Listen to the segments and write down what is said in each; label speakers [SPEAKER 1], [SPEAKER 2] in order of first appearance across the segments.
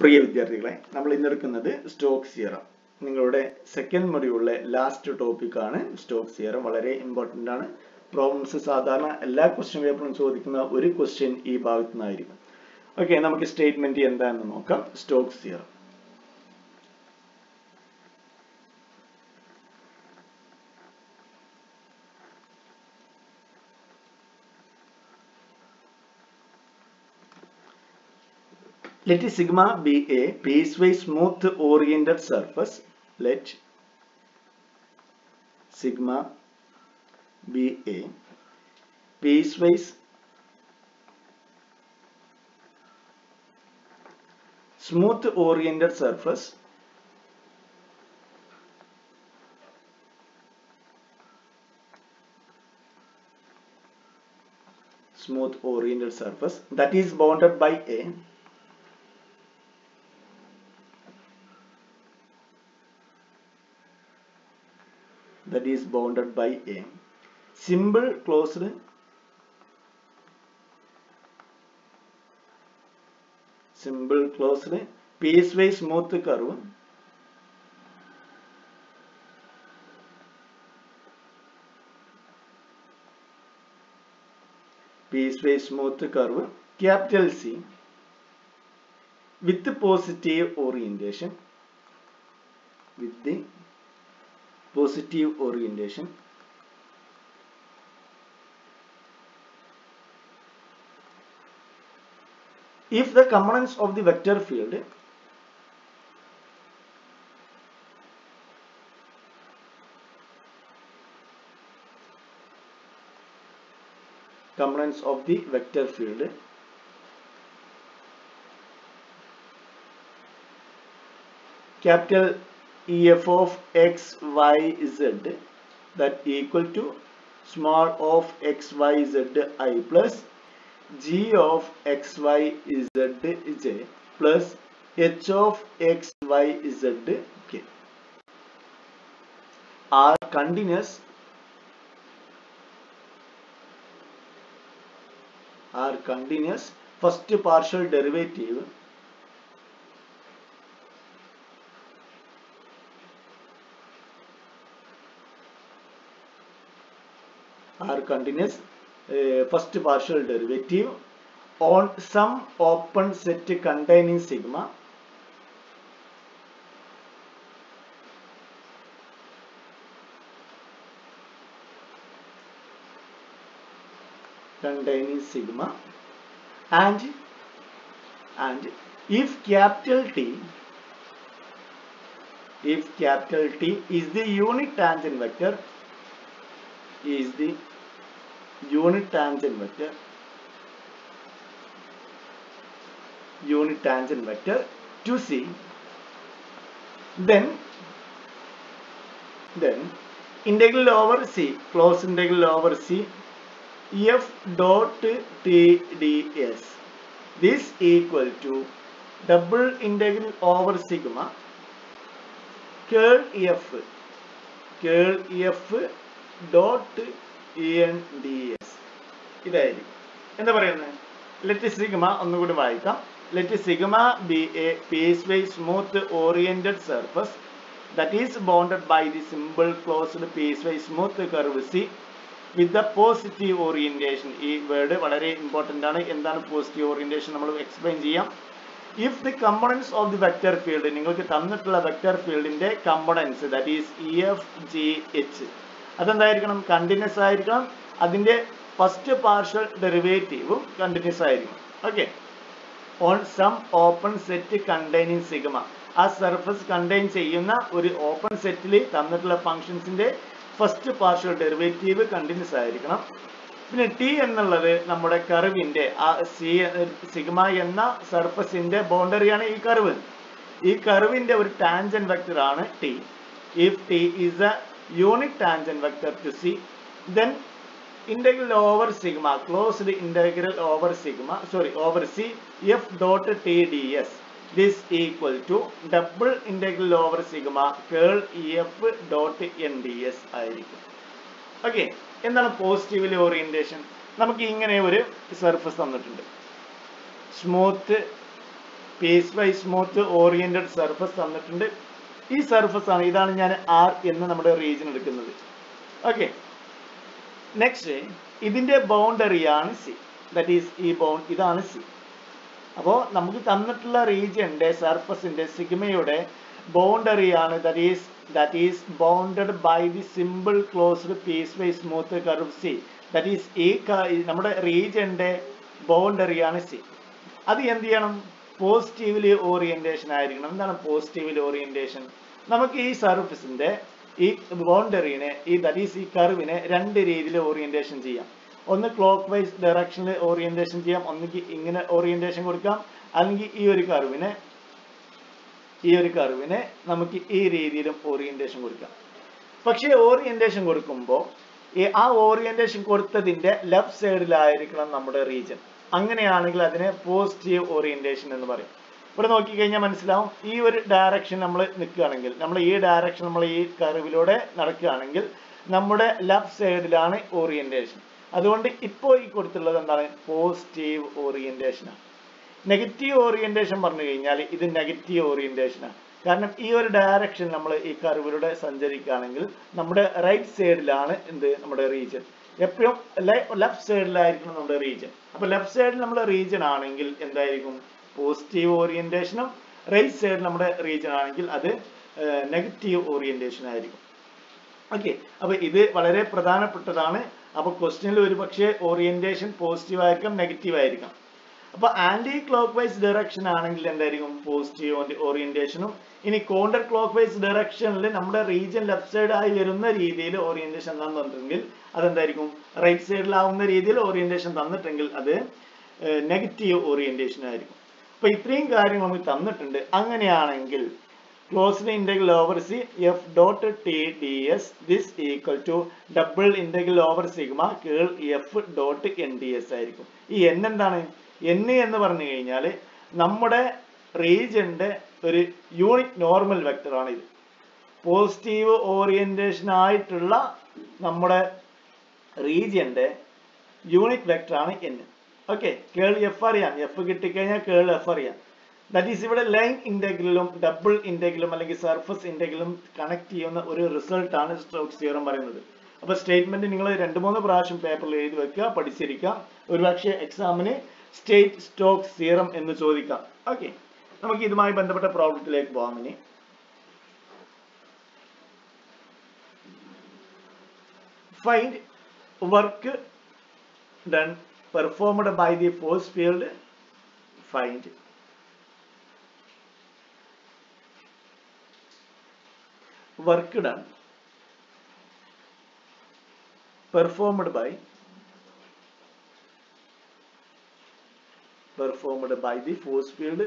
[SPEAKER 1] പ്രിയ വിദ്യാർത്ഥികളെ നമ്മൾ ഇന്നെടുക്കുന്നത് Stokes theorem നിങ്ങളുടെ സെക്കൻഡ് മൊഡ്യൂളിലെ ലാസ്റ്റ് ടോപ്പിക് ആണ് സ്റ്റോക്ക് സിയറം വളരെ ഇമ്പോർട്ടന്റ് ആണ് പ്രോബ്ലംസ് സാധാരണ എല്ലാ ക്വസ്റ്റ്യൻ പേപ്പറും ചോദിക്കുന്ന ഒരു ക്വസ്റ്റ്യൻ ഈ ഭാഗത്തു നിന്നായിരിക്കും ഓക്കെ നമുക്ക് സ്റ്റേറ്റ്മെന്റ് എന്താണെന്ന് നോക്കാം Stokes theorem Let sigma be a piecewise smooth oriented surface. Let sigma be a piecewise smooth oriented surface smooth oriented surface that is bounded by a that is bounded by a simple closed simple closed piecewise smooth curve piecewise smooth curve capital C with positive orientation with the positive orientation if the components of the vector field components of the vector field capital EF of x, y, z that equal to small of x, y, z i plus g of x, y, z j plus h of x, y, z k are continuous are continuous first partial derivative are continuous uh, first partial derivative on some open set containing sigma containing sigma and and if capital T if capital T is the unit tangent vector is the unit tangent vector unit tangent vector to C then then integral over C close integral over C f dot t ds this equal to double integral over sigma curl f curl f dot en ds ഇതായിരിക്കും എന്താ പറയുന്നത് let sigma ഒന്നുകൂടി വായിക്കാം let sigma be a piecewise smooth oriented surface that is bounded by the simple closed piecewise smooth curve C with the positive orientation ഈ word വളരെ important ആണ് എന്താണ് positive orientation നമ്മൾ explain ചെയ്യാം if the components of the vector field നിങ്ങൾക്ക് തന്നിട്ടുള്ള vector ഫീൽഡിന്റെ components that is E F G H അതെന്തായിരിക്കണം കണ്ടിന്യൂസ് ആയിരിക്കണം അതിന്റെ ഫസ്റ്റ് പാർഷ്യൽ ഡെറിവേറ്റീവും കണ്ടിന്യൂസ് ആയിരിക്കണം okay on some open set containing sigma ആ സർഫസ് കണ്ടെയ്ൻ ചെയ്യുന്ന ഒരു ഓപ്പൺ സെറ്റിൽ തന്നിട്ടുള്ള ഫംഗ്ഷൻസിന്റെ ഫസ്റ്റ് പാർഷ്യൽ ഡെറിവേറ്റീവ് കണ്ടിന്യൂസ് ആയിരിക്കണം പിന്നെ ടി എന്നുള്ളത് നമ്മുടെ കർവിന്റെ ആ സി സിഗ്മ എന്ന സർഫസിന്റെ ബൗണ്ടറിയാണ് ഈ കർവ് ഈ കർവിന്റെ ഒരു ടാൻജന്റ് വെക്ടർ ആണ് T if T is a unit tangent vector to C then integral over sigma closed integral over sigma sorry over c f dot t ds this equal to double integral over sigma curl ef dot n ds ആയിരിക്കും okay എന്താണ് positively orientation നമുക്ക് ഇങ്ങനെ ഒരു surface തന്നിട്ടുണ്ട് smooth piecewise smooth oriented surface തന്നിട്ടുണ്ട് ഈ surface ആണ് ഇതാണ് ഞാൻ ആർ എന്ന് നമ്മുടെ റീജിയൻ എടുക്കുന്നത് ഓക്കെ നെക്സ്റ്റ് ഇതിന്റെ ബൗണ്ടറിയാണ് സി ദാറ്റ് ഈസ് ഈ ബൗണ്ട് ഇതാണ് സി അപ്പോൾ നമുക്ക് തന്നിട്ടുള്ള റീജിയന്റെ സർഫസിന്റെ സിഗ്മയുടെ ബൗണ്ടറി ആണ് that is that is bounded by the simple closed piecewise smooth curve C that is ഈ ക- ഈ നമ്മുടെ റീജിയന്റെ ബൗണ്ടറി ആണ് സി അത് എന്ത് ചെയ്യണം പോസിറ്റീവ്ലി ഓറിയന്റേഷൻ ആയിരിക്കണം എന്താണ് പോസിറ്റീവ്ലി ഓറിയന്റേഷൻ നമുക്ക് ഈ സർഫസിന്റെ ഈ ബൗണ്ടറിനെ ഈ ദാറ്റ് ഈസ് ഈ കർവിനെ രണ്ട് രീതിയിൽ ഓറിയന്റേഷൻ ചെയ്യാം ഒന്ന് ക്ലോക്ക് വൈസ് ഡയറക്ഷനിൽ ഓറിയന്റേഷൻ ചെയ്യാം ഒന്നുകിൽ ഇങ്ങനെ ഓറിയന്റേഷൻ കൊടുക്കാം അല്ലെങ്കിൽ ഈ ഒരു കർവിനെ ഈ ഒരു കർവിനെ നമുക്ക് ഈ രീതിയിലും ഓറിയന്റേഷൻ കൊടുക്കാം പക്ഷേ ഓറിയന്റേഷൻ കൊടുക്കുമ്പോൾ ഈ ആ ഓറിയന്റേഷൻ കൊടുത്തതിന്റെ ലെഫ്റ്റ് സൈഡിലായിരിക്കണം നമ്മുടെ റീജിയൻ അങ്ങനെയാണെങ്കിൽ അതിനെ പോസിറ്റീവ് ഓറിയന്റേഷൻ എന്ന് പറയും ഇവിടെ നോക്കിക്കഴിഞ്ഞാൽ മനസ്സിലാവും ഈ ഒരു ഡയറക്ഷൻ നമ്മൾ നിൽക്കുകയാണെങ്കിൽ നമ്മൾ ഈ ഡയറക്ഷൻ നമ്മൾ ഈ കർവിലൂടെ നടക്കുകയാണെങ്കിൽ നമ്മുടെ ലെഫ്റ്റ് സൈഡിലാണ് ഓറിയന്റേഷൻ അതുകൊണ്ട് ഇപ്പോൾ ഈ കൊടുത്തുള്ളത് എന്താണ് പോസിറ്റീവ് ഓറിയന്റേഷനാണ് നെഗറ്റീവ് ഓറിയന്റേഷൻ പറഞ്ഞു കഴിഞ്ഞാൽ ഇത് നെഗറ്റീവ് ഓറിയന്റേഷനാണ് കാരണം ഈ ഒരു ഡയറക്ഷൻ നമ്മൾ ഈ കർവിലൂടെ സഞ്ചരിക്കുകയാണെങ്കിൽ നമ്മുടെ റൈറ്റ് സൈഡിലാണ് എന്ത് നമ്മുടെ റീജിയൻ എപ്പോഴും ലെഫ്റ്റ് സൈഡിലായിരിക്കും നമ്മുടെ റീജിയൻ അപ്പൊ ലെഫ്റ്റ് സൈഡിൽ നമ്മുടെ റീജിയൻ ആണെങ്കിൽ എന്തായിരിക്കും പോസിറ്റീവ് ഓറിയന്റേഷനും റൈറ്റ് സൈഡിൽ നമ്മുടെ റീജിയൻ ആണെങ്കിൽ അത് നെഗറ്റീവ് ഓറിയന്റേഷൻ ആയിരിക്കും ഓക്കെ അപ്പൊ ഇത് വളരെ പ്രധാനപ്പെട്ടതാണ് അപ്പൊ ക്വസ്റ്റ്യനിൽ ഒരു പക്ഷേ ഓറിയന്റേഷൻ പോസിറ്റീവ് ആയിരിക്കാം നെഗറ്റീവ് ആയിരിക്കാം അപ്പൊ ആന്റി ക്ലോക്ക് വൈസ് ഡയറക്ഷൻ ആണെങ്കിൽ എന്തായിരിക്കും പോസിറ്റീവ് ഓറിയന്റേഷനും ഇനി കോണ്ടർ ക്ലോക്ക് വൈസ് ഡയറക്ഷനിൽ നമ്മുടെ റീജിയൻ ലെഫ്റ്റ് സൈഡ് ആയി വരുന്ന രീതിയിൽ ഓറിയന്റേഷൻ തന്നിട്ടുണ്ടെങ്കിൽ അതെന്തായിരിക്കും റൈറ്റ് സൈഡിലാവുന്ന രീതിയിൽ ഓറിയന്റേഷൻ തന്നിട്ടെങ്കിൽ അത് നെഗറ്റീവ് ഓറിയന്റേഷൻ ആയിരിക്കും അപ്പൊ ഇത്രയും കാര്യം നമുക്ക് തന്നിട്ടുണ്ട് അങ്ങനെയാണെങ്കിൽ closed integral over C F dot T d s this equal to double integral over sigma curl F dot n d s ആയിരിക്കും ഈ എൻ എന്താണ് എൻ എന്ന് പറഞ്ഞു കഴിഞ്ഞാൽ നമ്മുടെ റീജിയന്റെ ഒരു യൂണിറ്റ് നോർമൽ വെക്ടർ ആണ് ഇത് പോസിറ്റീവ് ഓറിയന്റേഷൻ ആയിട്ടുള്ള നമ്മുടെ റീജിയന്റെ യൂണിറ്റ് വെക്ടർ ആണ് എൻ ഓക്കെ കേൾ എഫ് അറിയാം എഫ് കിട്ടിക്കഴിഞ്ഞാൽ കേൾ എഫ് അറിയാം ദാറ്റ് ഈസ് ഇവിടെ ലൈൻ ഇന്റഗ്രലും ഡബിൾ ഇന്റഗ്രലും അല്ലെങ്കിൽ സർഫസ് ഇന്റഗ്രലും കണക്ട് ചെയ്യുന്ന ഒരു റിസൾട്ട് ആണ് സ്റ്റോക്സ് തിയറം പറയുന്നത് അപ്പൊ സ്റ്റേറ്റ്മെന്റ് നിങ്ങൾ രണ്ട് മൂന്ന് പ്രാവശ്യം പേപ്പറിൽ എഴുതി വെക്കുക പഠിച്ചിരിക്കുക ഒരുപക്ഷെ എക്സാമിന് സ്റ്റേറ്റ് സ്റ്റോക്സ് തിയറം എന്ന് ചോദിക്കാം ഓക്കെ നമുക്ക് ഇതുമായി ബന്ധപ്പെട്ട പ്രോബ്ലത്തിലേക്ക് പോകാം ഇനി find work done performed by the force field find work done performed by performed by the force field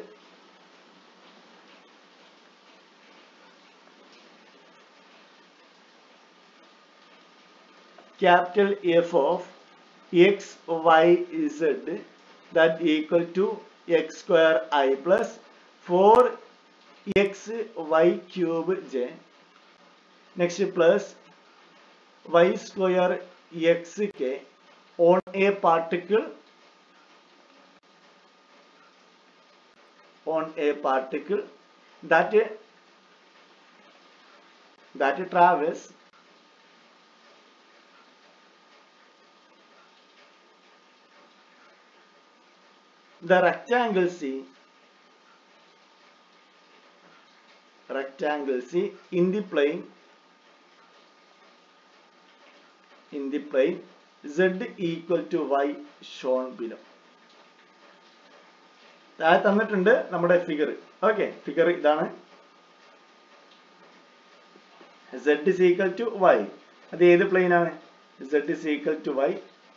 [SPEAKER 1] capital F of x y z that equal to x square i plus 4 x y cube j next plus y square xk on a particle on a particle that that travels the rectangle C rectangle C in the plane in the plane z equal to y shown below താഴെ തന്നിട്ടുണ്ട് നമ്മുടെ figure okay figure ഇതാണ് z is equal to y അത് ഏത് plane ആണ് z is equal to y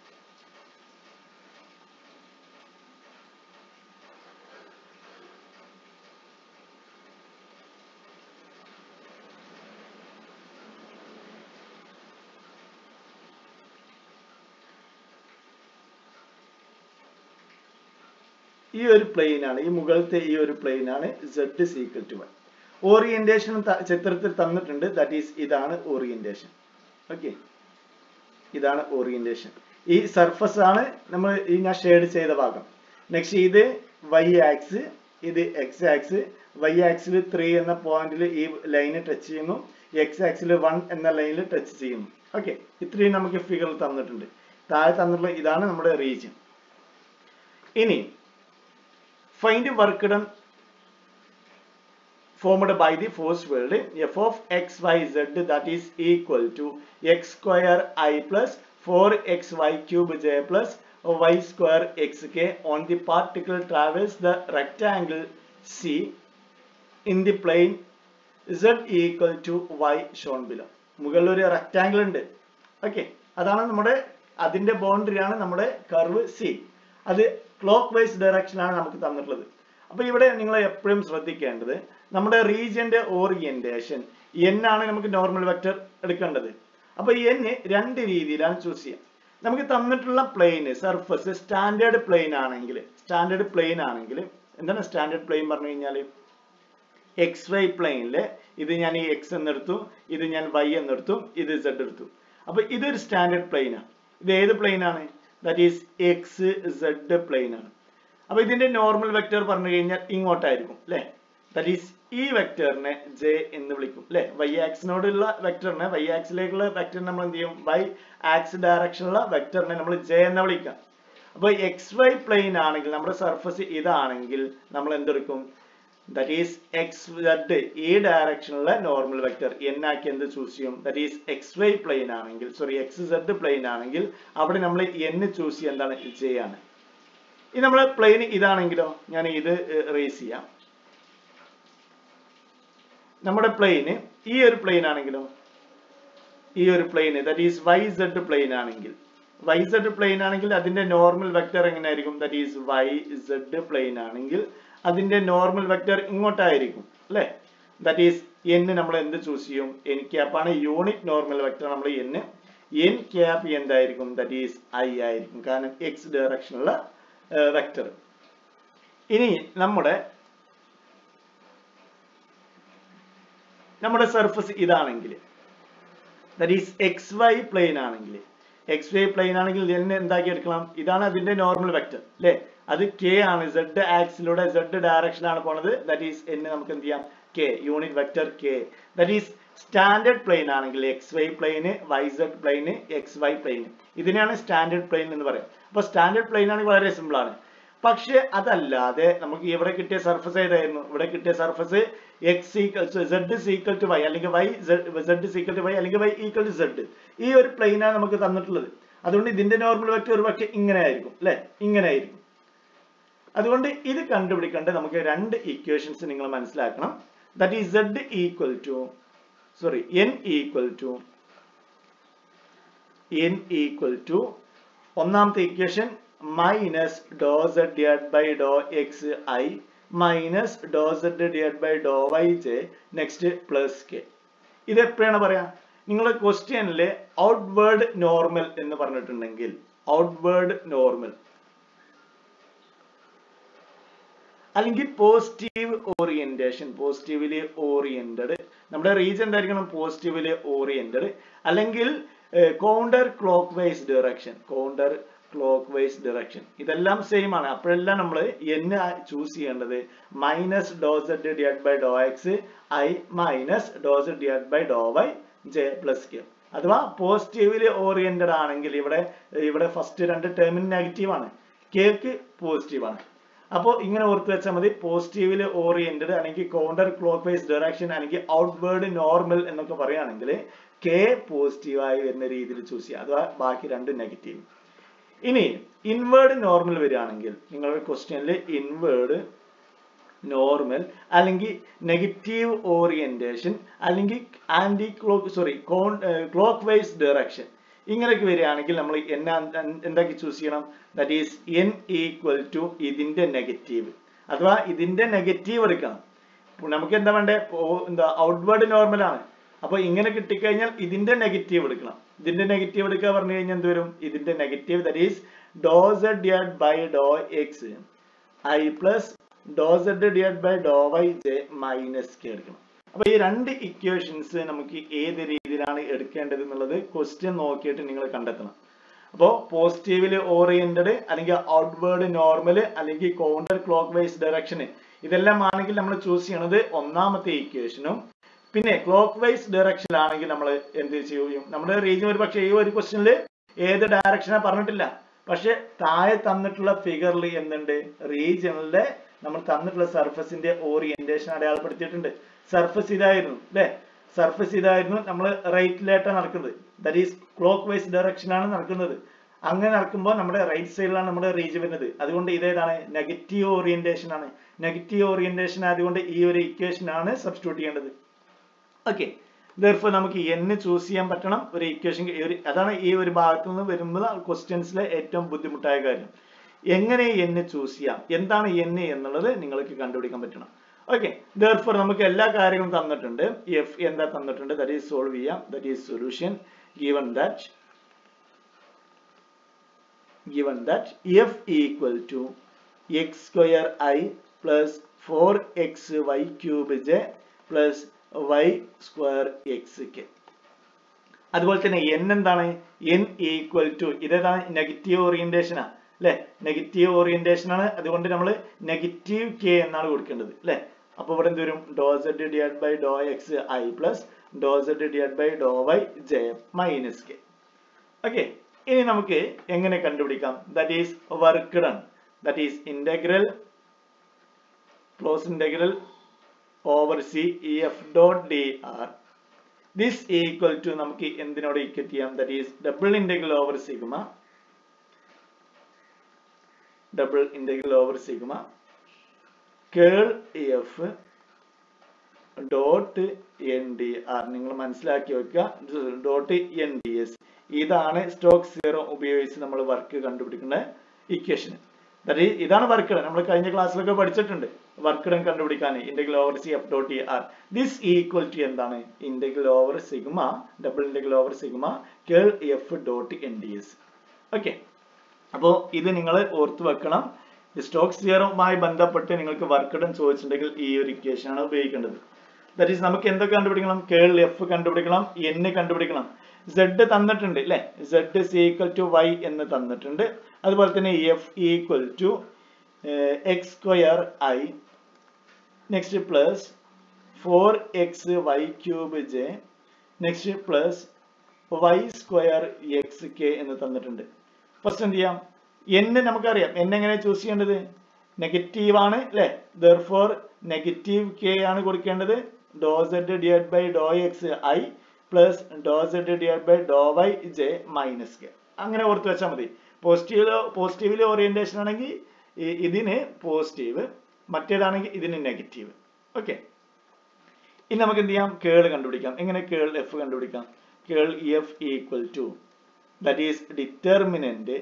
[SPEAKER 1] ഈ ഒരു plain ആണ് ഈ മുകളിലത്തെ ഈ ഒരു പ്ലെയിൻ ആണ് z is equal to y orientation ചിത്രത്തിൽ തന്നിട്ടുണ്ട് ദാറ്റ് ഈസ് ഇതാണ് ഓറിയന്റേഷൻ ഓക്കെ ഇതാണ് ഓറിയന്റേഷൻ ഈ സർഫസ് ആണ് നമ്മൾ ഈ ഞാൻ ഷെയ്ഡ് ചെയ്ത ഭാഗം നെക്സ്റ്റ് ഇത് y ആക്സ് ഇത് എക്സ് ആക്സ് വൈ ആക്സിൽ ത്രീ എന്ന പോയിന്റിൽ ഈ ലൈന് ടച്ച് ചെയ്യുന്നു എക്സ് ആക്സിൽ വൺ എന്ന ലൈനിൽ ടച്ച് ചെയ്യുന്നു ഓക്കെ ഇത്രയും നമുക്ക് ഫിഗർ തന്നിട്ടുണ്ട് താഴെ തന്നിട്ടുള്ള ഇതാണ് നമ്മുടെ റീജിയൻ ഇനി find work done formed by the force field f of x y z that is equal to x square i plus 4xy cube j plus y square xk on the particle traverse the rectangle c in the plane z equal to y shown below മുകളിൽ ഒരു rectangle ഉണ്ട് okay അതാണ് നമ്മുടെ അതിന്റെ boundary ആണ് നമ്മുടെ curve C അത് clockwise ഡയറക്ഷനാണ് നമുക്ക് തന്നിട്ടുള്ളത് അപ്പൊ ഇവിടെ നിങ്ങൾ എപ്പോഴും ശ്രദ്ധിക്കേണ്ടത് നമ്മുടെ റീജിയന്റെ ഓറിയന്റേഷൻ എൻ ആണ് നമുക്ക് നോർമൽ വെക്ടർ എടുക്കേണ്ടത് അപ്പൊ എൻ രണ്ട് രീതിയിലാണ് ചൂസ് ചെയ്യാം നമുക്ക് തന്നിട്ടുള്ള പ്ലെയിന് സർഫസ് സ്റ്റാൻഡേർഡ് പ്ലെയിൻ ആണെങ്കിൽ സ്റ്റാൻഡേർഡ് പ്ലെയിൻ ആണെങ്കിൽ എന്താണ് സ്റ്റാൻഡേർഡ് പ്ലെയിൻ പറഞ്ഞു കഴിഞ്ഞാൽ എക്സ് വൈ പ്ലെയിനില് ഇത് ഞാൻ ഈ എക്സ് എന്നെടുത്തു ഇത് ഞാൻ വൈ എന്നെടുത്തു ഇത് സെഡ് എടുത്തു അപ്പൊ ഇതൊരു സ്റ്റാൻഡേർഡ് പ്ലെയിൻ ആണ് ഇത് ഏത് പ്ലെയിൻ ആണ് that is x z plane ആണ് അപ്പൊ ഇതിന്റെ നോർമൽ വെക്ടർ പറഞ്ഞു കഴിഞ്ഞാൽ ഇങ്ങോട്ടായിരിക്കും അല്ലെ ദാറ്റ് ഈസ് ഈ വെക്ടറിനെ ജെ എന്ന് വിളിക്കും അല്ലെ വൈ ആക്സിനോടുള്ള വെക്ടറിനെ വൈ ആക്സിലേക്കുള്ള വെക്ടറിനെ നമ്മൾ എന്ത് ചെയ്യും വൈ ആക്സ് ഡയറക്ഷനുള്ള വെക്ടറിനെ നമ്മൾ ജെ എന്ന് വിളിക്കാം അപ്പൊ എക്സ് വൈ പ്ലെയിൻ ആണെങ്കിൽ നമ്മുടെ സർഫസ് ഇതാണെങ്കിൽ നമ്മൾ എന്തെടുക്കും ദാറ്റ് ഈസ് എക്സ് സെഡ് ഈ ഡയറക്ഷനിലുള്ള നോർമൽ വെക്ടർ എൻ ആക്കി എന്ത് ചൂസ് ചെയ്യും that is x y plane ആണെങ്കിൽ സോറി എക്സ് സെഡ് പ്ലെയിൻ ആണെങ്കിൽ അവിടെ നമ്മൾ എൻ ചൂസ് ചെയ്യുക എന്താണ് ജെ ആണ് ഈ നമ്മളെ പ്ലെയിൻ ഇതാണെങ്കിലോ ഞാൻ ഇത് റേസ് ചെയ്യാം നമ്മുടെ പ്ലെയിന് ഈ ഒരു പ്ലെയിൻ ആണെങ്കിലോ ഈ ഒരു plane that is y z plane ആണെങ്കിൽ വൈ സെഡ് പ്ലെയിൻ ആണെങ്കിൽ അതിന്റെ നോർമൽ വെക്ടർ എങ്ങനെയായിരിക്കും that is y z plane ആണെങ്കിൽ അതിന്റെ നോർമൽ വെക്ടർ ഇങ്ങോട്ടായിരിക്കും അല്ലെ ദാറ്റ് ഈസ് എൻ നമ്മൾ എന്ത് ചൂസ് ചെയ്യും എൻ ക്യാപ്പ് ആണ് യൂണിറ്റ് നോർമൽ വെക്ടർ നമ്മൾ എൻ എൻ ക്യാപ്പ് എന്തായിരിക്കും ദാറ്റ് ഈസ് ഐ ആയിരിക്കും കാരണം എക്സ് ഡയറക്ഷനുള്ള വെക്ടർ ഇനി നമ്മുടെ നമ്മുടെ സർഫസ് ഇതാണെങ്കിൽ that is x y plane ആണെങ്കിൽ എക്സ് വൈ പ്ലെയിൻ ആണെങ്കിൽ എന്നെ എന്താക്കി എടുക്കണം ഇതാണ് അതിന്റെ നോർമൽ വെക്ടർ അല്ലെ അത് കെ ആണ് സെഡ് ആക്സിലൂടെ സെഡ് ഡയറക്ഷനിലാണ് പോണത് ദാറ്റ് ഈസ് എന്നെ നമുക്ക് എന്ത് ചെയ്യാം k unit vector k that is standard plane ആണെങ്കിൽ x y plane y z plane x y plane ഇതിനെയാണ് സ്റ്റാൻഡേർഡ് പ്ലെയിൻ എന്ന് പറയുന്നത് അപ്പൊ സ്റ്റാൻഡേർഡ് പ്ലെയിൻ ആണെങ്കിൽ വളരെ സിമ്പിൾ ആണ് പക്ഷെ അതല്ലാതെ നമുക്ക് ഇവിടെ കിട്ടിയ സർഫസ് ഏതായിരുന്നു ഇവിടെ കിട്ടിയ surface x equal z equal to y അല്ലെങ്കിൽ y z equal to y അല്ലെങ്കിൽ വൈ ഈക്വൽ ടു സെഡ് ഈ ഒരു പ്ലെയിനാണ് നമുക്ക് തന്നിട്ടുള്ളത് അതുകൊണ്ട് ഇതിന്റെ നോർമൽ വെക്ടർ ഒരു പക്ഷെ ഇങ്ങനെ ആയിരിക്കും അല്ലെ ഇങ്ങനെ ആയിരിക്കും അതുകൊണ്ട് ഇത് കണ്ടുപിടിക്കേണ്ട നമുക്ക് രണ്ട് ഇക്വേഷൻസ് നിങ്ങൾ മനസ്സിലാക്കണം that is z equal to sorry n equal to n equal to ഒന്നാമത്തെ ഇക്വേഷൻ മൈനസ് ഡോ Z divide by Dr x i minus ഡോ Z divide by Dr y j next plus k ഇത് എപ്പോഴാണ് പറയാ നിങ്ങളുടെ ക്വസ്റ്റ്യനിൽ ഔട്ട്വേർഡ് നോർമൽ എന്ന് പറഞ്ഞിട്ടുണ്ടെങ്കിൽ ഔട്ട്വേർഡ് നോർമൽ അല്ലെങ്കിൽ പോസിറ്റീവ് ഓറിയന്റേഷൻ പോസിറ്റീവ്ലി ഓറിയന്റഡ് നമ്മുടെ റീജൻ എന്തായിരിക്കണം പോസിറ്റീവ്ലി ഓറിയന്റഡ് അല്ലെങ്കിൽ counter clockwise direction counter clockwise direction ഇതെല്ലാം സെയിം ആണ് അപ്പോഴെല്ലാം നമ്മൾ എൻ ചൂസ് ചെയ്യേണ്ടത് മൈനസ് ഡോ Z divide by Dr x i minus ഡോ Z divide by Dr y j plus k അഥവാ പോസിറ്റീവ്ലി ഓറിയന്റഡ് ആണെങ്കിൽ ഇവിടെ ഇവിടെ ഫസ്റ്റ് രണ്ട് ടേമിന് നെഗറ്റീവ് ആണ് കേക്ക് പോസിറ്റീവ് ആണ് അപ്പോൾ ഇങ്ങനെ ഓർത്ത് വെച്ചാൽ മതി പോസിറ്റീവില് ഓറിയന്റഡ് അല്ലെങ്കിൽ കൗണ്ടർ ക്ലോക്ക് വൈസ് ഡയറക്ഷൻ അല്ലെങ്കിൽ ഔട്ട്വേർഡ് നോർമൽ എന്നൊക്കെ പറയുകയാണെങ്കിൽ കെ പോസിറ്റീവായി വരുന്ന രീതിയിൽ ചൂസ് ചെയ്യുക അഥവാ ബാക്കി രണ്ട് നെഗറ്റീവ് ഇനി ഇൻവേർഡ് നോർമൽ വരികയാണെങ്കിൽ നിങ്ങളുടെ ക്വസ്റ്റ്യനിൽ ഇൻവേർഡ് നോർമൽ അല്ലെങ്കിൽ നെഗറ്റീവ് ഓറിയന്റേഷൻ അല്ലെങ്കിൽ anti clock sorry clockwise direction ഇങ്ങനെയൊക്കെ വരികയാണെങ്കിൽ നമ്മൾ എന്നാ എന്താക്കി ചൂസ് ചെയ്യണം that is n equal to ഇതിന്റെ നെഗറ്റീവ് അഥവാ ഇതിന്റെ നെഗറ്റീവ് എടുക്കണം നമുക്ക് എന്താ വേണ്ടേ എന്താ ഔട്ട്വേർഡ് നോർമൽ ആണ് അപ്പൊ ഇങ്ങനെ കിട്ടിക്കഴിഞ്ഞാൽ ഇതിന്റെ നെഗറ്റീവ് എടുക്കണം ഇതിന്റെ നെഗറ്റീവ് എടുക്കുക പറഞ്ഞു കഴിഞ്ഞാൽ എന്ത് വരും ഇതിന്റെ നെഗറ്റീവ് ദാറ്റ് ഈസ് ഡോ Z divide by Dr x i plus Dr Z divide by Dr y j minus k എടുക്കണം അപ്പൊ ഈ രണ്ട് ഇക്വേഷൻസ് നമുക്ക് ഏത് രീതിയിലാണ് എടുക്കേണ്ടത് എന്നുള്ളത് ക്വസ്റ്റ്യൻ നോക്കിയിട്ട് നിങ്ങൾ കണ്ടെത്തണം അപ്പോൾ പോസിറ്റീവില് ഓറിയന്റഡ് അല്ലെങ്കിൽ ഔട്ട്വേർഡ് നോർമൽ അല്ലെങ്കിൽ കൗണ്ടർ ക്ലോക്ക് വൈസ് ഡയറക്ഷന് ഇതെല്ലാം ആണെങ്കിൽ നമ്മൾ ചൂസ് ചെയ്യണത് ഒന്നാമത്തെ ഇക്വേഷനും പിന്നെ ക്ലോക്ക് വൈസ് ഡയറക്ഷനിലാണെങ്കിൽ നമ്മൾ എന്ത് ചെയ്യും നമ്മുടെ റീജിയൻ ഒരു പക്ഷേ ഈ ഒരു ക്വസ്റ്റ്യനിൽ ഏത് ഡയറക്ഷനാ പറഞ്ഞിട്ടില്ല പക്ഷെ താഴെ തന്നിട്ടുള്ള ഫിഗറിൽ എന്തുണ്ട് റീജിയണിലെ നമ്മൾ തന്നിട്ടുള്ള സർഫസിന്റെ ഓറിയന്റേഷൻ അടയാളപ്പെടുത്തിയിട്ടുണ്ട് സർഫസ് ഇതായിരുന്നു അല്ലെ സർഫസ് ഇതായിരുന്നു നമ്മൾ റൈറ്റിലായിട്ടാണ് നടക്കുന്നത് ദാറ്റ് ഈസ് ക്ലോക്ക് വൈസ് ഡയറക്ഷനാണ് നടക്കുന്നത് അങ്ങനെ നടക്കുമ്പോൾ നമ്മുടെ റൈറ്റ് സൈഡിലാണ് നമ്മുടെ റീജ് വരുന്നത് അതുകൊണ്ട് ഇതേതാണ് നെഗറ്റീവ് ഓറിയന്റേഷൻ ആണ് നെഗറ്റീവ് ഓറിയന്റേഷൻ ആയതുകൊണ്ട് ഈ ഒരു ഇക്വേഷൻ ആണ് സബ്സ്റ്റിറ്റ്യൂട്ട് ചെയ്യേണ്ടത് ഓക്കെ ദർഫോർ നമുക്ക് n ചൂസ് ചെയ്യാൻ പറ്റണം ഒരു ഇക്വേഷൻ ഒരു അതാണ് ഈ ഒരു ഭാഗത്തു നിന്ന് വരുമ്പോൾ ക്വസ്റ്റ്യൻസിലെ ഏറ്റവും ബുദ്ധിമുട്ടായ കാര്യം എങ്ങനെ n ചൂസ് ചെയ്യാം എന്താണ് n എന്നുള്ളത് നിങ്ങൾക്ക് കണ്ടുപിടിക്കാൻ പറ്റണം ഓക്കെ ദർഫോർ നമുക്ക് എല്ലാ കാര്യങ്ങളും തന്നിട്ടുണ്ട് എഫ് എന്താ തന്നിട്ടുണ്ട് ദാറ്റ് ഈസ് സോൾവ് ചെയ്യാം that is solution given that given that f equal to x square i plus 4xy cube j plus y square xk അതുപോലെ തന്നെ n എന്താണ് n ഈക്വൽ ടു ഇതേതാണ് നെഗറ്റീവ് ഓറിയന്റേഷൻ ആ അല്ലെ negative orientation ആണ് അതുകൊണ്ട് നമ്മൾ നെഗറ്റീവ് കെ എന്നാണ് കൊടുക്കേണ്ടത് അല്ലെ അപ്പൊ ഇവിടെ എന്ത് വരും doh Z divide by Dr x i plus Dr Z divide by Dr y j minus k okay ഇനി നമുക്ക് എങ്ങനെ കണ്ടുപിടിക്കാം that is work done that is integral close integral over c e f dot d r this equal to നമുക്ക് എന്തിനോട് equate ചെയ്യാം that is double integral over sigma double integral over sigma curl F dot n d r നിങ്ങൾ മനസ്സിലാക്കി വെക്കുക dot n d s ഇതാണ് Stoke zero ഉപയോഗിച്ച് നമ്മൾ work കണ്ടുപിടിക്കുന്ന ഇക്വേഷൻ ഇതാണ് വർക്ക് നമ്മൾ കഴിഞ്ഞ ക്ലാസ്സിലൊക്കെ പഠിച്ചിട്ടുണ്ട് വർക്ക് ഡൺ കണ്ടുപിടിക്കാൻ integral over C F dot r this equal to എന്താണ് integral over sigma double integral over sigma curl F dot n d s okay അപ്പോൾ ഇത് നിങ്ങൾ ഓർത്തു വെക്കണം സ്റ്റോക്ക് സിയറുമായി ബന്ധപ്പെട്ട് നിങ്ങൾക്ക് വർക്ക് ഡൺ ചോദിച്ചിട്ടുണ്ടെങ്കിൽ ഈ ഒരു ഇക്വേഷൻ ആണ് ഉപയോഗിക്കേണ്ടത് ദാറ്റ് ഈസ് നമുക്ക് എന്തൊക്കെ കണ്ടുപിടിക്കണം കേൾ എഫ് കണ്ടുപിടിക്കണം എൻ കണ്ടുപിടിക്കണം സെഡ് തന്നിട്ടുണ്ട് അല്ലെ zed is equal to y എന്ന് തന്നിട്ടുണ്ട് അതുപോലെ തന്നെ f equal to x square i next plus four x y cube j next plus y square x k എന്ന് തന്നിട്ടുണ്ട് ഫസ്റ്റ് എന്ത് ചെയ്യാം n നമുക്കറിയാം n എങ്ങനെ ചൂസ് ചെയ്യേണ്ടത് നെഗറ്റീവ് ആണ് അല്ലെ ദർഫോർ നെഗറ്റീവ് കെ ആണ് കൊടുക്കേണ്ടത് doh Z divide by Dr x i plus Dr Z divide by Dr y j minus k അങ്ങനെ ഓർത്ത് വെച്ചാൽ മതി പോസിറ്റീവ് പോസിറ്റീവില് ഓറിയന്റേഷൻ ആണെങ്കിൽ ഇ- ഇതിന് പോസിറ്റീവ് മറ്റേതാണെങ്കിൽ ഇതിന് നെഗറ്റീവ് ഓക്കെ ഇനി നമുക്ക് എന്ത് ചെയ്യാം കേൾ കണ്ടുപിടിക്കാം എങ്ങനെ കേൾ എഫ് കണ്ടുപിടിക്കാം curl f equal to that is determinant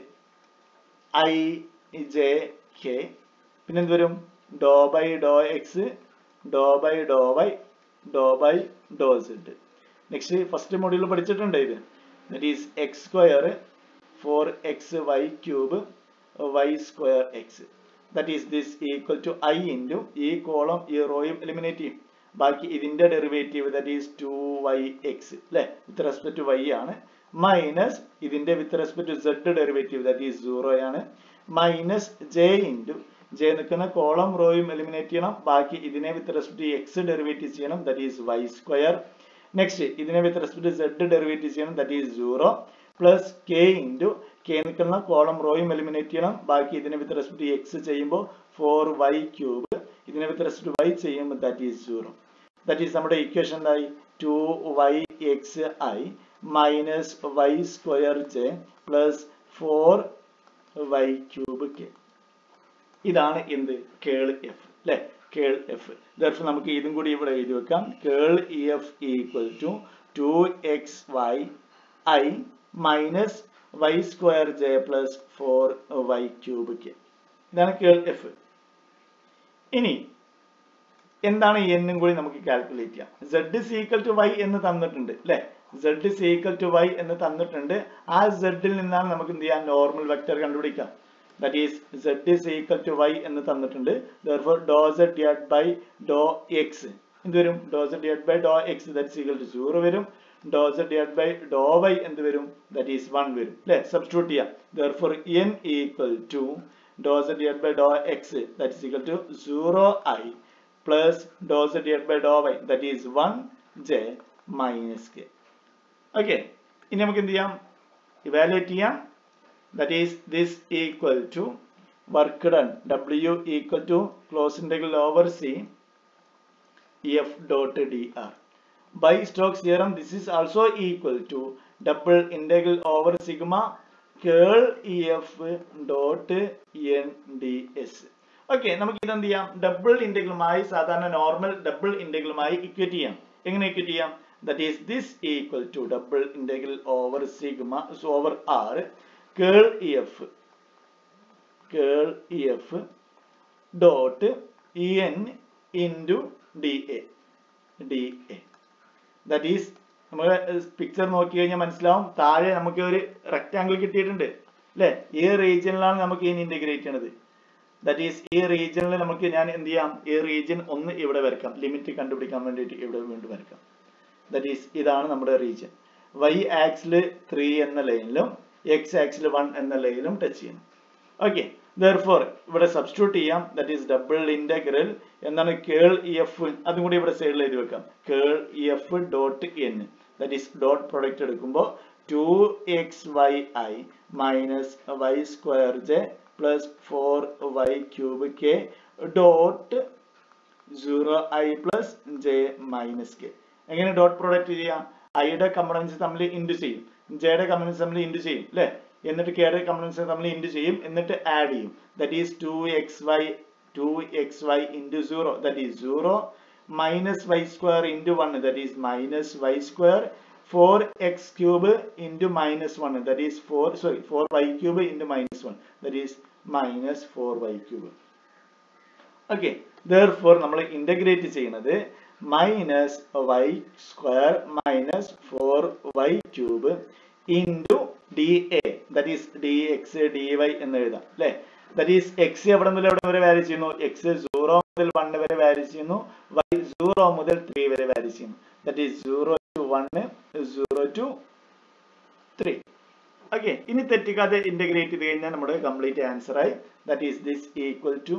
[SPEAKER 1] i j k പിന്നെ എന്ത് വരും doh by Dr x doh by Dr y doh by doh zed next first module പഠിച്ചിട്ടുണ്ട് ഇത് that is x square four x y cube y square x that is this equal to i into ഈ column ഈ റോയും eliminate ചെയ്യും ബാക്കി ഇതിന്റെ derivative that is two y x അല്ലെ with respect to Y ആണ് മൈനസ് ഇതിന്റെ with respect to zed derivative that is zero ആണ് മൈനസ് ജെ ഇൻറ്റു ജെ നിൽക്കുന്ന കോളം റോയും എലിമിനേറ്റ് ചെയ്യണം ബാക്കി ഇതിനെ with respect to x derivative ചെയ്യണം that is y square next ഇതിനെ with respect to zed derivative ചെയ്യണം that is zero plus k into k നിൽക്കുന്ന കോളം റോയും എലിമിനേറ്റ് ചെയ്യണം ബാക്കി ഇതിനെ വിത്ത് റെസ്പെക്ട് ടു എക്സ് ചെയ്യുമ്പോൾ ഫോർ വൈ ക്യൂബ് ഇതിനെ വിത്ത് റെസ്പെക്ട് ടു വൈ ചെയ്യുമ്പോൾ that is zero that is നമ്മുടെ ഇക്വേഷൻ എന്തായി two y x i minus y square j plus four y cube k ഇതാണ് എന്ത് കേൾ എഫ് അല്ലെ കേൾ F ദർഫ് നമുക്ക് ഇതും കൂടി ഇവിടെ എഴുതി വെക്കാം curl f equal to two x y i minus y square j plus four y cube k ഇതാണ് കേൾ എഫ് ഇനി എന്താണ് എന്നും കൂടി നമുക്ക് കാൽക്കുലേറ്റ് ചെയ്യാം z is equal to y എന്ന് തന്നിട്ടുണ്ട് അല്ലെ z is equal to y എന്ന് തന്നിട്ടുണ്ട് ആ z ൽ നിന്നാണ് നമുക്ക് എന്ത് ചെയ്യാം നോർമൽ വെക്ടർ കണ്ടുപിടിക്കാം that is z is equal to y എന്ന് തന്നിട്ടുണ്ട് therefore dou z divided by dou x എന്ത് വരും dou z divided by dou x that is equal to 0 വരും doh Z divide by Dr y എന്ത് വരും that is one വരും അല്ലെ substitute ചെയ്യാം therefore n equal to doh Z divide by Dr x that is equal to zero i plus Dr Z divide by Dr y that is one j minus k okay ഇനി നമുക്ക് എന്ത് ചെയ്യാം evaluate ചെയ്യാം that is this equal to work done w equal to close integral over c f dot dr by Stokes theorem this is also equal to double integral over sigma curl ef dot n ds okay നമുക്ക് ഇതെന്ത് ചെയ്യാം double ഇന്റഗ്രലുമായി സാധാരണ normal double ഇന്റഗ്രലുമായി equate ചെയ്യാം എങ്ങനെ equate ചെയ്യാം that is this equal to double integral over sigma over r curl f curl F dot n into d a d a that is നമ്മൾ picture നോക്കി കഴിഞ്ഞാൽ മനസ്സിലാവും താഴെ നമുക്ക് ഒരു റെക്റ്റാങ്കിൾ കിട്ടിയിട്ടുണ്ട് അല്ലേ ഈ റീജിയനിലാണ് നമുക്ക് ഇനി ഇന്റഗ്രേറ്റ് ചെയ്യണത് ദാറ്റ് ഈസ് ഈ റീജിയനിൽ നമുക്ക് ഞാൻ എന്ത് ചെയ്യാം ഈ റീജിയൻ ഒന്ന് ഇവിടെ വരക്കാം ലിമിറ്റ് കണ്ടുപിടിക്കാൻ വേണ്ടിയിട്ട് ഇവിടെ വീണ്ടും വരക്കാം ദാറ്റ് ഈസ് ഇതാണ് നമ്മുടെ റീജിയൻ വൈ ആക്സിൽ ത്രീ എന്ന ലൈനിലും എക്സ് ആക്സിൽ വൺ എന്ന ലൈനിലും ടച്ച് ചെയ്യണം ഓക്കെ ദർഫോർ ഇവിടെ സബ്സ്റ്റിറ്റ്യൂട്ട് ചെയ്യാം ദാറ്റ് ഈസ് ഡബിൾ ഇന്റഗ്രൽ എന്താണ് കേൾ എഫ് അതും കൂടി ഇവിടെ സൈഡിൽ എഴുതി വെക്കാം curl F dot n that is dot product എടുക്കുമ്പോൾ two x y i minus y square j plus four y cube k dot zero i plus j minus k എങ്ങനെ dot product ചെയ്യാം ഐയുടെ കമ്പണൻസ് തമ്മിൽ into ചെയ്യും ജെയുടെ components തമ്മിൽ into ചെയ്യും അല്ലേ എന്നിട്ട് കെയുടെ കമ്പണൻസ് തമ്മിൽ ഇൻഡു ചെയ്യും എന്നിട്ട് ആഡ് ചെയ്യും that is two x y two x y into zero that is zero minus y square into one that is minus y square four x cube into minus one that is four sorry four y cube into minus one that is minus four y cube okay therefore നമ്മൾ integrate ചെയ്യുന്നത് minus y square minus four y cube into d a that is d x d Y എന്ന് എഴുതാം അല്ലെ that is X എവിടെ മുതൽ എവിടെ വരെ vary ചെയ്യുന്നു എക്സ് സീറോ മുതൽ വൺ വരെ വാരി ചെയ്യുന്നു വൈ സീറോ മുതൽ ത്രീ വരെ വാരി ചെയ്യുന്നു that is zero to one zero to three okay ഇനി തെറ്റിക്കാതെ ഇന്റഗ്രേറ്റ് ചെയ്ത് കഴിഞ്ഞാൽ നമ്മുടെ കംപ്ലീറ്റ് ആൻസർ ആയി that is this equal to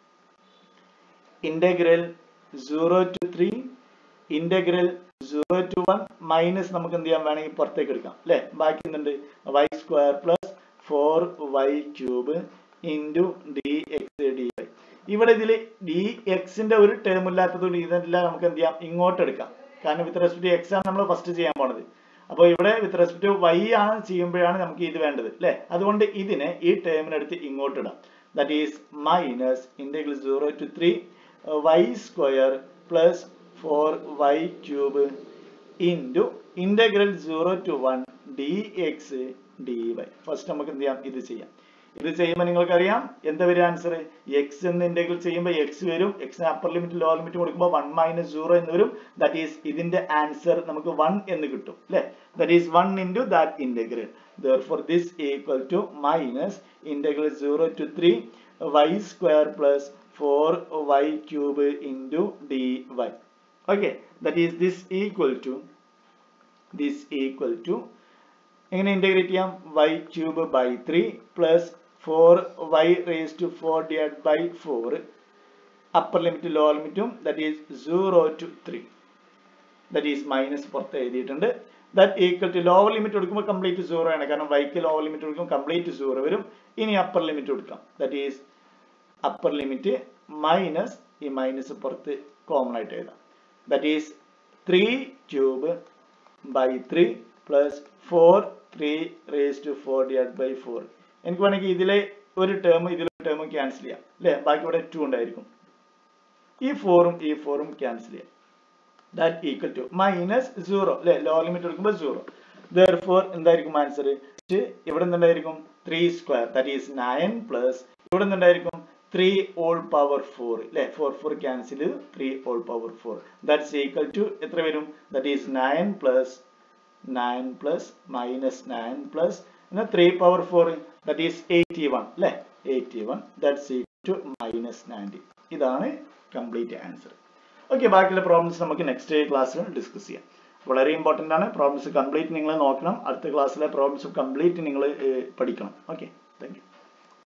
[SPEAKER 1] integral zero to three integral zero to one minus നമുക്ക് എന്ത് ചെയ്യാൻ വേണമെങ്കിൽ പുറത്തേക്ക് എടുക്കാം അല്ലെ ബാക്കി എന്തുണ്ട് y square plus four y cube into d x d y ഇവിടെ ഇതിൽ ഡി എക്സിന്റെ ഒരു ടേം ഇല്ലാത്തതുകൊണ്ട് ഇതെല്ലാം നമുക്ക് എന്ത് ചെയ്യാം ഇങ്ങോട്ട് എടുക്കാം കാരണം വിത്ത് റെസ്പെക്ട് എക്സ് ആണ് നമ്മൾ ഫസ്റ്റ് ചെയ്യാൻ പോണത് അപ്പോൾ ഇവിടെ വിത്ത് റെസ്പെക്ട് വൈ ആണ് ചെയ്യുമ്പോഴാണ് നമുക്ക് ഇത് വേണ്ടത് അല്ലെ അതുകൊണ്ട് ഇതിനെ ഈ ടേമിനെടുത്ത് ഇങ്ങോട്ട് ഇടാം that is minus integral zero to three y square plus four y cube into integral zero to one d x d y first നമുക്ക് എന്ത് ചെയ്യാം ഇത് ചെയ്യാം ഇത് ചെയ്യുമ്പോൾ നിങ്ങൾക്കറിയാം എന്താ വരും ആൻസർ എക്സ് എന്ന് ഇന്റഗ്രൽ ചെയ്യുമ്പോൾ എക്സ് വരും എക്സിന് അപ്പർ ലിമിറ്റ് ലോവർ ലിമിറ്റ് കൊടുക്കുമ്പോൾ വൺ മൈനസ് സീറോ എന്ന് വരും ദാറ്റ് ഈസ് ഇതിന്റെ ആൻസർ നമുക്ക് വൺ എന്ന് കിട്ടും അല്ലെ that is one into that integral therefore this equal to minus integral 0 to 3 y square plus 4 y cube into dy okay that is this equal to this equal to എങ്ങനെ integrate ചെയ്യാം y cube by three plus four y raise to four divide by four upper limit lower limit that is zero to three that is minus പുറത്ത് എഴുതിയിട്ടുണ്ട് that equal to lower limit കൊടുക്കുമ്പോൾ complete zero ആണ് കാരണം വൈക്ക് lower limit കൊടുക്കുമ്പോൾ complete zero വരും ഇനി upper limit കൊടുക്കാം that is upper limit minus ഈ മൈനസ് പുറത്ത് കോമൺ ആയിട്ട് എഴുതാം that is three cube by three plus four three raise to four divide by four എനിക്ക് വേണമെങ്കിൽ ഇതിലെ ഒരു ടേം ഇതിലെ ടേം ക്യാൻസൽ ചെയ്യാം അല്ലേ ബാക്കി ഇവിടെ ടു ഉണ്ടായിരിക്കും ഈ ഫോറും ഈ ഫോറും ക്യാൻസൽ ചെയ്യാം that equal to minus zero അല്ലെ ലോവർ ലിമിറ്റ് എടുക്കുമ്പോൾ സീറോ ദർഫോർ എന്തായിരിക്കും ആൻസർ ഇവിടെ നിന്നുണ്ടായിരിക്കും three square that is nine plus ഇവിടെ നിന്നുണ്ടായിരിക്കും ത്രീ ഓൾ പവർ ഫോർ അല്ലെ ഫോർ ഫോർ ക്യാൻസൽ ചെയ്ത് three all power four that's equal to എത്ര വരും that is nine plus nine plus minus nine plus three power four that is eighty one അല്ലെ eighty one that's equal to minus ninety ഇതാണ് complete answer okay ബാക്കിയുള്ള problems നമുക്ക് next ക്ലാസ്സിൽ discuss ചെയ്യാം വളരെ important ആണ് പ്രോബ്ലംസ് കംപ്ലീറ്റ് നിങ്ങൾ നോക്കണം അടുത്ത ക്ലാസ്സിലെ പ്രോബ്ലംസ് കംപ്ലീറ്റ് നിങ്ങൾ പഠിക്കണം ഓക്കെ താങ്ക് യു